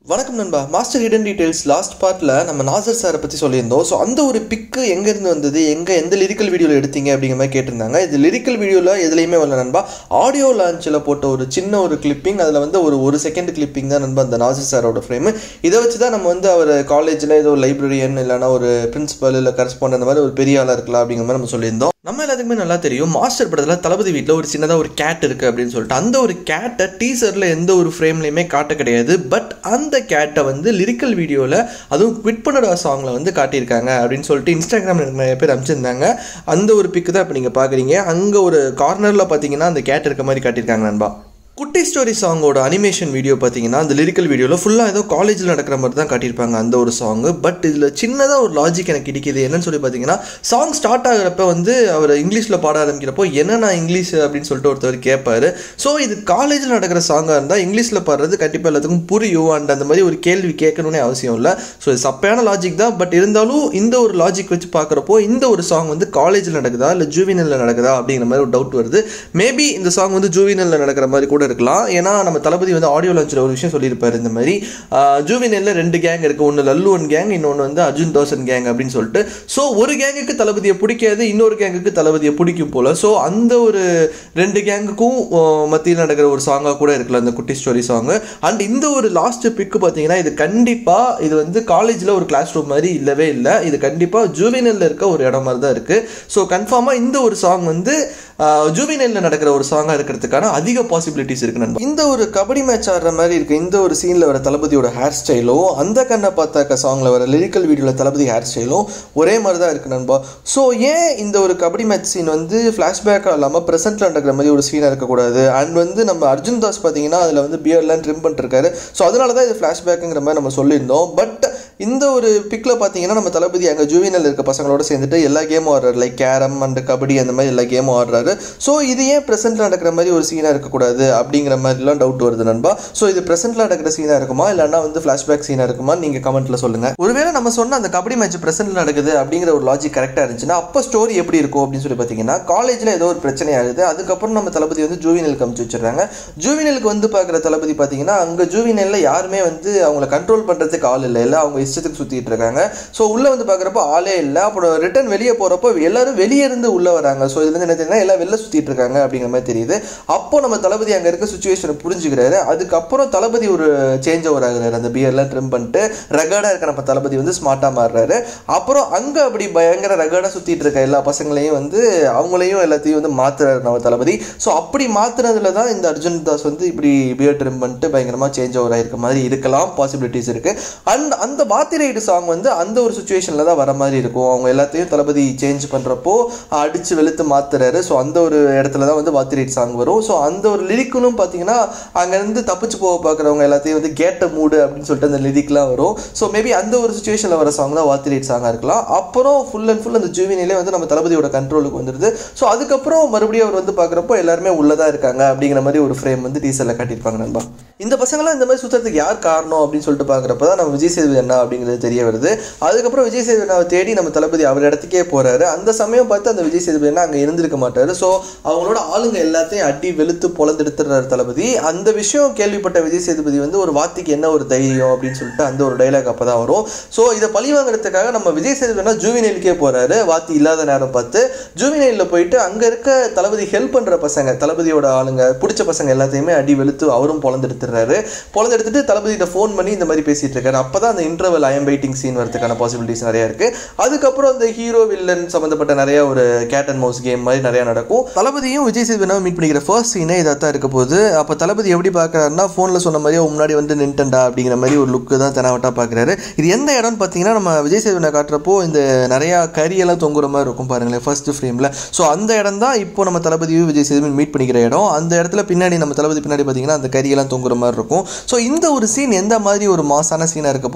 வணக்கம் நண்பா master hidden details last பார்ட்டில் நம்ம நாசர் சாரை பற்றி சொல்லியிருந்தோம் ஸோ அந்த ஒரு பிக்கு எங்கேருந்து வந்தது எங்கே எந்த லிரிக்கல் வீடியோவில் எடுத்தீங்க அப்படிங்கிற மாதிரி கேட்டிருந்தாங்க இது லிரிக்கல் வீடியோவில் எதுலையுமே வரல நண்பா ஆடியோ லான்ச்சில் போட்ட ஒரு சின்ன ஒரு கிளிப்பிங் அதில் வந்து ஒரு ஒரு செகண்ட் கிளிப்பிங் தான் நண்பா அந்த நாசர் சாரோட ஃப்ரேமு இதை வச்சு தான் நம்ம வந்து அவர் காலேஜில் ஏதோ லைப்ரரியன் இல்லைனா ஒரு பிரின்சிபல் இல்லை கரஸ்பாண்ட் அந்த மாதிரி ஒரு பெரிய ஆளாக இருக்கலாம் அப்படிங்கிற மாதிரி நம்ம சொல்லியிருந்தோம் நம்ம எல்லாத்துக்குமே நல்லா தெரியும் மாஸ்டர் படத்தில் தளபதி வீட்டில் ஒரு சின்னதாக ஒரு கேட் இருக்குது அப்படின்னு சொல்லிட்டு அந்த ஒரு கேட்டை டீசரில் எந்த ஒரு ஃப்ரேம்லையுமே காட்ட கிடையாது பட் அந்த கேட்டை வந்து லிரிக்கல் வீடியோவில் அதுவும் குவிட் பண்ணடா சாங்கில் வந்து காட்டியிருக்காங்க அப்படின்னு சொல்லிட்டு இன்ஸ்டாகிராமில் எனக்கு நிறைய பேர் அனுப்பிச்சிருந்தாங்க அந்த ஒரு பிக்கு தான் இப்போ நீங்கள் பார்க்குறீங்க அங்கே ஒரு கார்னரில் பார்த்தீங்கன்னா அந்த கேட் இருக்க மாதிரி காட்டியிருக்காங்க நண்பா குட்டி ஸ்டோரி சாங்கோட அனிமேஷன் வீடியோ பார்த்தீங்கன்னா அந்த லிரிக்கல் வீடியோவில் ஃபுல்லாக ஏதோ காலேஜில் நடக்கிற மாதிரி தான் காட்டியிருப்பாங்க அந்த ஒரு சாங்கு பட் இதில் சின்னதாக ஒரு லாஜிக் எனக்கு இடிக்குது என்னன்னு சொல்லி பார்த்தீங்கன்னா சாங் ஸ்டார்ட் ஆகிறப்ப வந்து அவர் இங்கிலீஷில் பாட ஆரம்பிக்கிறப்போ என்ன நான் இங்கிலீஷ் அப்படின்னு சொல்லிட்டு ஒருத்தர் கேட்பாரு ஸோ இது காலேஜில் நடக்கிற சாங்காக இருந்தால் இங்கிலீஷில் பாடுறது கண்டிப்பாக எல்லாத்துக்கும் புரியும் அண்ட் அந்த மாதிரி ஒரு கேள்வி கேட்கணும்னே அவசியம் இல்லை ஸோ இது சப்பையான லாஜிக் தான் பட் இருந்தாலும் இந்த ஒரு லாஜிக் வச்சு பார்க்குறப்போ இந்த ஒரு சாங் வந்து காலேஜில் நடக்குதா இல்லை ஜூவினலில் நடக்குதா அப்படிங்கிற மாதிரி ஒரு டவுட் வருது மேபி இந்த சாங் வந்து ஜூவினலில் நடக்கிற மாதிரி கூட இருக்கலாம் ஏன்னா நம்ம தளபதி வந்து ஆடியோ லான்ச்சில் ஒரு விஷயம் சொல்லியிருப்பாரு இந்த மாதிரி ஜூவினலில் ரெண்டு கேங் இருக்குது ஒன்று லல்லுவன் கேங் இன்னொன்று வந்து அர்ஜுன் தோசன் கேங் அப்படின்னு சொல்லிட்டு ஸோ ஒரு கேங்குக்கு தளபதியை பிடிக்காது இன்னொரு கேங்குக்கு தளபதியை பிடிக்கும் போல் ஸோ அந்த ஒரு ரெண்டு கேங்குக்கும் மத்தியில் நடக்கிற ஒரு சாங்காக கூட இருக்கலாம் அந்த குட்டி ஸ்டோரி சாங்கு அண்ட் இந்த ஒரு லாஸ்ட் பிக்கு பார்த்தீங்கன்னா இது கண்டிப்பாக இது வந்து காலேஜில் ஒரு கிளாஸ் ரூம் மாதிரி இல்லவே இல்லை இது கண்டிப்பாக ஜூவினலில் இருக்க ஒரு இடம் மாதிரி தான் இருக்குது ஸோ கன்ஃபார்மாக இந்த ஒரு சாங் வந்து ஜூவினலில் நடக்கிற ஒரு சாங்காக இருக்கிறதுக்கான அதிக பாசிபிலிட்டிஸ் இருக்கு நண்பா இந்த ஒரு கபடி மேட்ச் ஆடுற மாதிரி இருக்கு இந்த ஒரு சீனில் வர தளபதியோட ஹேர் ஸ்டைலும் அந்த கண்ணை பார்த்தாக்க சாங்கில் வர லிரிக்கல் வீடியோவில் தளபதி ஹேர் ஸ்டைலும் ஒரே மாதிரி தான் இருக்கு நண்பா ஸோ ஏன் இந்த ஒரு கபடி மேட்ச் சீன் வந்து ஃப்ளாஷ்பேக்காக இல்லாமல் ப்ரெசென்ட்டில் நடக்கிற மாதிரி ஒரு சீனாக இருக்கக்கூடாது அண்ட் வந்து நம்ம அர்ஜுன் தாஸ் பார்த்தீங்கன்னா அதில் வந்து பியர்லாம் ட்ரிம் பண்ணிருக்காரு ஸோ அதனால தான் இது ஃப்ளாஷ்பேக்குங்கிற மாதிரி நம்ம சொல்லியிருந்தோம் பட் இந்த ஒரு பிக்கில் பார்த்தீங்கன்னா நம்ம தளபதி அங்கே ஜூவினல் இருக்க பசங்களோட சேர்ந்துட்டு எல்லா கேமும் ஆடுறாரு லைக் கேரம் அண்ட் கபடி அந்த மாதிரி எல்லா கேமும் ஆடுறாரு ஸோ இது ஏன் ப்ரெசென்ட்டில் நடக்கிற மாதிரி ஒரு சீனாக இருக்கக்கூடாது அப்படிங்கிற மாதிரிலாம் டவுட் வருது நண்பா ஸோ இது ப்ரெசென்ட்டில் நடக்கிற சீனாக இருக்குமா இல்லைனா வந்து ஃப்ளாஷ்பேக் சீனாக இருக்குமா நீங்கள் கமெண்ட்டில் சொல்லுங்கள் ஒருவேளை நம்ம சொன்ன அந்த கபடி மேட்ச் ப்ரெசென்ட்டில் நடக்குது அப்படிங்கிற ஒரு லாஜிக் கரெக்டாக இருந்துச்சுன்னா அப்போ ஸ்டோரி எப்படி இருக்கும் அப்படின்னு சொல்லி பார்த்தீங்கன்னா காலேஜில் ஏதோ ஒரு பிரச்சனை ஆகுது அதுக்கப்புறம் நம்ம தளபதி வந்து ஜூவினலுக்கு அமுச்சு வச்சிடுறாங்க ஜூவினலுக்கு வந்து பார்க்குற தளபதி பார்த்தீங்கன்னா அங்கே ஜூவினலில் யாருமே வந்து அவங்கள கண்ட்ரோல் பண்ணுறதுக்கு ஆள் இல்லை இல்லை அவங்க இஷ்டத்துக்கு சுற்றிட்டு இருக்காங்க ஸோ உள்ளே வந்து பார்க்குறப்போ ஆளே இல்லை அப்புறம் ரிட்டர்ன் வெளியே போகிறப்போ எல்லாரும் வெளியே இருந்து உள்ளே வராங்க ஸோ இதுலேருந்து என்ன தெரியுதுன்னா எல்லாம் வெளில சுற்றிட்டு இருக்காங்க அப்படிங்கிற மாதிரி தெரியுது அப்போ நம்ம தளபதி அங்கே இருக்க சுச்சுவேஷனை புரிஞ்சுக்கிறாரு அதுக்கப்புறம் தளபதி ஒரு சேஞ்ச் ஓவர் ஆகுறாரு அந்த பியர்லாம் ட்ரிம் பண்ணிட்டு ரகடாக இருக்க நம்ம தளபதி வந்து ஸ்மார்ட்டாக மாறுறாரு அப்புறம் அங்கே அப்படி பயங்கர ரகடாக சுற்றிட்டு இருக்க எல்லா பசங்களையும் வந்து அவங்களையும் எல்லாத்தையும் வந்து மாற்றுறாரு நம்ம தளபதி ஸோ அப்படி மாற்றுனதுல தான் இந்த அர்ஜுன் தாஸ் வந்து இப்படி பியர் ட்ரிம் பண்ணிட்டு பயங்கரமாக சேஞ்ச் ஓவர் ஆயிருக்க மாதிரி இருக்கலாம் பாசிபிலிட்டிஸ் இருக்குது அண்ட் அந்த வாத்தி ரைடு சாங் வந்து அந்த ஒரு சுச்சுவேஷனில் தான் வர மாதிரி இருக்கும் அவங்க எல்லாத்தையும் தளபதி சேஞ்ச் பண்ணுறப்போ அடித்து வெளுத்து மாத்துறாரு ஸோ அந்த ஒரு இடத்துல தான் வந்து வாத்தி ரைட் சாங் வரும் ஸோ அந்த ஒரு லிரிக்குன்னு பார்த்தீங்கன்னா அங்கேருந்து தப்பிச்சு போக பார்க்குறவங்க எல்லாத்தையும் வந்து கேட்ட மூடு அப்படின்னு சொல்லிட்டு அந்த லிரிக்லாம் வரும் ஸோ மேபி அந்த ஒரு சுச்சுவேஷனில் வர சாங் தான் வாத்தி ரைட் சாங்காக இருக்கலாம் அப்புறம் ஃபுல் அண்ட் ஃபுல் அந்த ஜூவினிலே வந்து நம்ம தளபதியோட கண்ட்ரோலுக்கு வந்துடுது ஸோ அதுக்கப்புறம் மறுபடியும் அவர் வந்து பார்க்குறப்போ எல்லாருமே உள்ளதாக இருக்காங்க அப்படிங்கிற மாதிரி ஒரு ஃப்ரேம் வந்து டீசரில் காட்டியிருப்பாங்க நண்பா இந்த பசங்களாம் இந்த மாதிரி சுற்றுறதுக்கு யார் காரணம் அப்படின்னு சொல்லிட்டு பார்க்குறப்ப தான் நம்ம விஜய் சேதுபதி என்ன அப்படிங்கிறது தெரிய வருது அதுக்கப்புறம் விஜய் சேதுபதி அண்ணாவை தேடி நம்ம தளபதி அவர் இடத்துக்கே போகிறாரு அந்த சமயம் பார்த்து அந்த விஜய் சேதுபதி அண்ணா அங்கே இருந்திருக்க மாட்டார் ஸோ அவங்களோட ஆளுங்க எல்லாத்தையும் அடி வெளுத்து பொழந்தெடுத்துறாரு தளபதி அந்த விஷயம் கேள்விப்பட்ட விஜய் சேதுபதி வந்து ஒரு வார்த்தைக்கு என்ன ஒரு தைரியம் அப்படின்னு சொல்லிட்டு அந்த ஒரு டைலாக் அப்போ தான் வரும் ஸோ இதை பழி வாங்குறதுக்காக நம்ம விஜய் சேதுபதினா ஜூவினலுக்கே போகிறாரு வாத்தி இல்லாத நேரம் பார்த்து ஜூவினலில் போயிட்டு அங்கே இருக்க தளபதி ஹெல்ப் பண்ணுற பசங்க தளபதியோட ஆளுங்க பிடிச்ச பசங்க எல்லாத்தையுமே அடி வெளுத்து அவரும் பொழந்தெடுத்துறாரு பொழந்தெடுத்துட்டு தளபதிகிட்ட ஃபோன் பண்ணி இந்த மாதிரி பேசிட்டு இருக்காரு அப்போ தான் அந்த இன்டர்வல் ஐஎம் வெயிட்டிங் சீன் வரதுக்கான பாசிபிலிட்டிஸ் நிறையா இருக்கு அதுக்கப்புறம் அந்த ஹீரோ வில்லன் சம்மந்தப்பட்ட நிறைய ஒரு கேட் அண்ட் மவுஸ் கேம் மாதிரி நிறையா நடக்கும் தளபதியும் விஜய் சேதுபதியும் மீட் பண்ணிக்கிற ஃபர்ஸ்ட் சீனே இதாக தான் இருக்க போகுது அப்போ தளபதி எப்படி பார்க்குறாருன்னா ஃபோனில் சொன்ன மாதிரியே முன்னாடி வந்து நின்டண்டா அப்படிங்கிற மாதிரி ஒரு லுக்கு தான் தெனாவட்டா பார்க்குறாரு இது எந்த இடம்னு பார்த்தீங்கன்னா நம்ம விஜய் சேதுபதியை காட்டுறப்போ இந்த நிறையா கரியெல்லாம் தொங்குற மாதிரி இருக்கும் பாருங்களேன் ஃபர்ஸ்ட் ஃப்ரேமில் ஸோ அந்த இடம் தான் இப்போ நம்ம தளபதியும் விஜய் சேதுபதி மீட் பண்ணிக்கிற இடம் அந்த இடத்துல பின்னாடி நம்ம தளபதி பின்னாடி பார்த்தீங்கன்னா அந்த கரியெல்லாம் தொங்குற மாதிரி இருக்கும் ஸோ இந்த ஒரு சீன் எந்த மாதிரி ஒரு மாசான சீனாக இருக்க போகுதுன்னா எனக்கு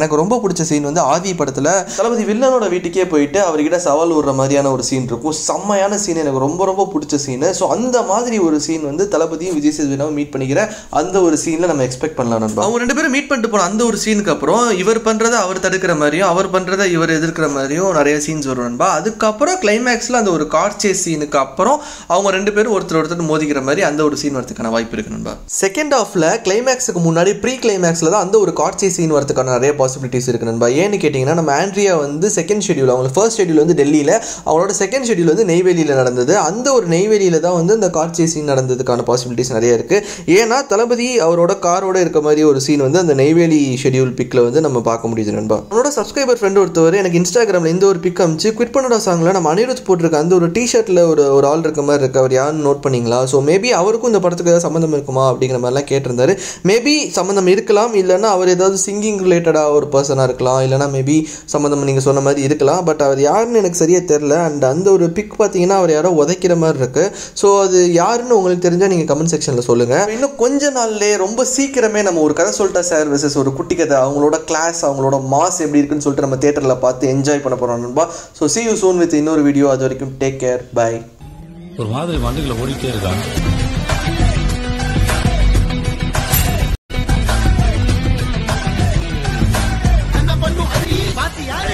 எனக்கு ரொம்ப பிடிச்ச சீன் வந்து ஆதி படத்தில் தளபதி வில்லனோட வீட்டுக்கே போயிட்டு அவர்கிட்ட சவால் விடுற மாதிரியான ஒரு சீன் இருக்கும் செம்மையான சீன் எனக்கு ரொம்ப ரொம்ப பிடிச்ச சீனு ஸோ அந்த மாதிரி ஒரு சீன் வந்து தளபதியும் விஜய் சேதுபதியும் மீட் பண்ணிக்கிற அந்த ஒரு சீனில் நம்ம எக்ஸ்பெக்ட் பண்ணலாம் நண்பா அவங்க ரெண்டு பேரும் மீட் பண்ணிட்டு போன அந்த ஒரு சீனுக்கு அப்புறம் இவர் பண்ணுறதை அவர் தடுக்கிற மாதிரியும் அவர் பண்ணுறதை இவர் எதிர்க்கிற மாதிரியும் நிறைய சீன்ஸ் வரும் நண்பா அதுக்கப்புறம் கிளைமேக்ஸில் அந்த ஒரு கார் சேஸ் சீனுக்கு அப்புறம் அவங்க ரெண்டு பேரும் ஒருத்தர் ஒருத்தர் மோதிக்கிற மாதிரி அந்த ஒரு சீன் வரதுக்கான வாய்ப்பு இருக்கு நண்பா செகண்ட் ஹாஃப்ல கிளைமேக்ஸுக்கு முன்னாடி ப்ரீ கிளைமேக்ஸில் தான் அந்த ஒரு கார் சேஸ் சீன் வரதுக்கான நிறைய பாசிபிலிட்டிஸ் இருக்கு நண்பா ஏன்னு கேட்டிங்கன்னா நம்ம ஆண்ட்ரியா வந்து செகண்ட் ஷெடியூல் அவங்களுக்கு ஃபர்ஸ்ட் ஷெடியூல் வந்து டெல்லியில் அவங்களோட செகண்ட் ஷெடியூல் வந்து நெய்வேலியில் நடந்தது அந்த ஒரு நெய்வேலியில் தான் வந்து இந்த கார் சேஸ் சீன் நடந்ததுக்கான பாசிபிலிட்டிஸ் நிறைய இருக்குது ஏன்னா தளபதி அவரோட காரோட இருக்க மாதிரி ஒரு சீன் வந்து அந்த நெய்வேலி ஷெடியூல் பிக்கில் வந்து நம்ம பார்க்க முடியுது நண்பா அவனோட சப்ஸ்கிரைபர் ஃப்ரெண்ட் ஒருத்தவர் எனக்கு இன்ஸ்டாகிராமில் இந்த ஒரு பிக் அமிச்சு குவிட் பண்ணோட சாங்கில் நம்ம அனிருத் போட்டிருக்க அந்த ஒரு டிஷர்ட்டில் ஒரு ஒரு ஆள் இருக்க மாதிரி இருக்கு அவர் யாருன்னு நோட் பண்ணீங்களா ஸோ மேபி அவருக்கும் இந்த படத்துக்கு ஏதாவது சம்மந்தம் இருக்குமா அப்படிங்கிற மாதிரிலாம் கேட்டிருந்தாரு மேபி சம்மந்தம் இருக்கலாம் இல்லைன்னா அவர் ஏதாவது சிங்கிங் ரிலேட்டடாக ஒரு பர்சனாக இருக்கலாம் இல்லைனா மேபி சம்மந்தம் நீங்கள் சொன்ன மாதிரி இருக்கலாம் பட் அவர் யாருன்னு எனக்கு சரியாக தெரில அண்ட் அந்த ஒரு பிக் பார்த்தீங்கன்னா அவர் யாரோ உதைக்கிற மாதிரி இருக்கு ஸோ அது யாருன்னு உங்களுக்கு தெரிஞ்சால் நீங்கள் கமெண்ட் செக்ஷனில் சொல்லுங்கள் இன்னும் கொஞ்ச நாள்லேயே ரொம்ப சீக்கிரமே நம்ம ஒரு கதை சொல்லிட்டா சார் வெர்சஸ் ஒரு குட்டி கதை அவங்களோட கிளாஸ் அவங்களோட மாஸ் எப்படி இருக்குன்னு சொல்லிட்டு நம்ம தேட்டரில் பார்த்து என்ஜாய் பண்ண போகிறோம் நண்பா so see you soon with இன்னொரு வீடியோ அது வரைக்கும் டேக் கேர் பை ஒரு மாதிரி வண்டிகளை ஓடிட்டே இருக்கான் என்ன பண்ணும் அது பாத்தியா